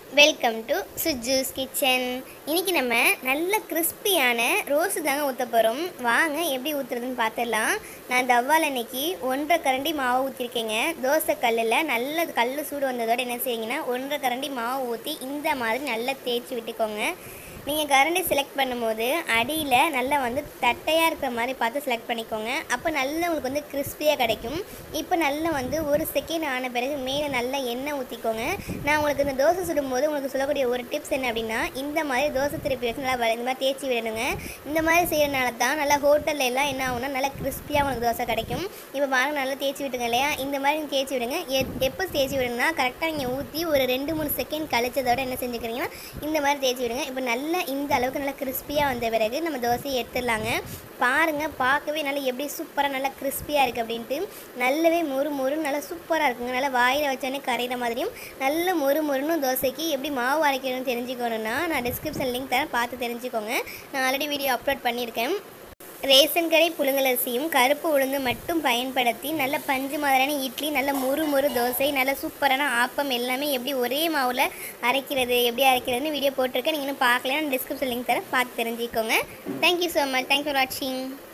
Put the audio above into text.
welcome to சுஜூஸ் kitchen இன்னைக்கு நம்ம நல்ல கிறிஸ்பியான ரோஸு தாங்க ஊற்ற போகிறோம் வாங்க எப்படி ஊற்றுறதுன்னு பார்த்துடலாம் நான் தவ்வால் இன்னைக்கு ஒன்றரை கரண்டி மாவு ஊற்றிருக்கேங்க தோசை கல்லில் நல்ல கல் சூடு வந்ததோட என்ன செய்யுங்கன்னா ஒன்றரை கரண்டி மாவு ஊற்றி இந்த மாதிரி நல்லா தேய்ச்சி விட்டுக்கோங்க நீங்கள் கரண்டி செலக்ட் பண்ணும்போது அடியில் நல்லா வந்து தட்டையாக இருக்கிற மாதிரி பார்த்து செலக்ட் பண்ணிக்கோங்க அப்போ நல்லா உங்களுக்கு வந்து கிறிஸ்பியாக கிடைக்கும் இப்போ நல்லா வந்து ஒரு செகண்ட் ஆன பிறகு மேலே நல்லா எண்ணெய் ஊற்றிக்கோங்க நான் உங்களுக்கு இந்த தோசை சுடும்போது உங்களுக்கு சொல்லக்கூடிய ஒரு டிப்ஸ் என்ன அப்படின்னா இந்த மாதிரி தோசை திருப்பி வச்சு நல்லா வ- இந்த மாதிரி தேய்ச்சி விடணுங்க இந்த மாதிரி செய்யறதுனால தான் நல்லா ஹோட்டல்ல எல்லாம் என்ன ஆகும்னா நல்லா கிறிஸ்பியாக உங்களுக்கு தோசை கிடைக்கும் இப்போ பாருங்க நல்லா தேய்ச்சி விட்டுங்க இல்லையா இந்த மாதிரி நீங்க தேய்ச்சி விடுங்க எப்- எப்போ தேய்ச்சி விடுங்கன்னா கரெக்டாக நீங்கள் ஊற்றி ஒரு ரெண்டு மூணு செகண்ட் கழிச்சதோட என்ன செஞ்சுக்கிறீங்கன்னா இந்த மாதிரி தேய்ச்சி விடுங்க இப்போ நல்லா இந்த அளவுக்கு நல்லா கிறிஸ்பியாக வந்த பிறகு நம்ம தோசையை எடுத்துடலாங்க பாருங்க பார்க்கவே நல்லா எப்படி சூப்பராக நல்லா கிறிஸ்பியாக இருக்குது அப்படின்ட்டு நல்லாவே மொறு மொறு நல்லா சூப்பராக இருக்குங்க நல்லா வாயில் வச்சோடனே கரையிற மாதிரியும் நல்ல மொறு மொறுன்னு தோசைக்கு எப்படி மாவு அரைக்கணும்னு தெரிஞ்சுக்கணுன்னா நான் டிஸ்கிரிப்ஷன் லிங்க் தரேன் பார்த்து தெரிஞ்சுக்கோங்க நான் ஆல்ரெடி வீடியோ அப்லோட் பண்ணியிருக்கேன் ரேஷன் கடை புழுங்கலரிசியும் கருப்பு உளுந்து மட்டும் பயன்படுத்தி நல்ல பஞ்சு மாதிரியான இட்லி நல்ல முறு முறு தோசை நல்ல சூப்பரான ஆப்பம் எல்லாமே எப்படி ஒரே மாவில் அரைக்கிறது எப்படி அரைக்கிறதுன்னு வீடியோ போட்டிருக்கேன் நீங்கள் இன்னும் பார்க்கலன்னா டிஸ்கிரிப்ஷன் லிங்க் தரேன் பார்த்து தெரிஞ்சுக்கோங்க thank you so much thanks for வாட்சிங்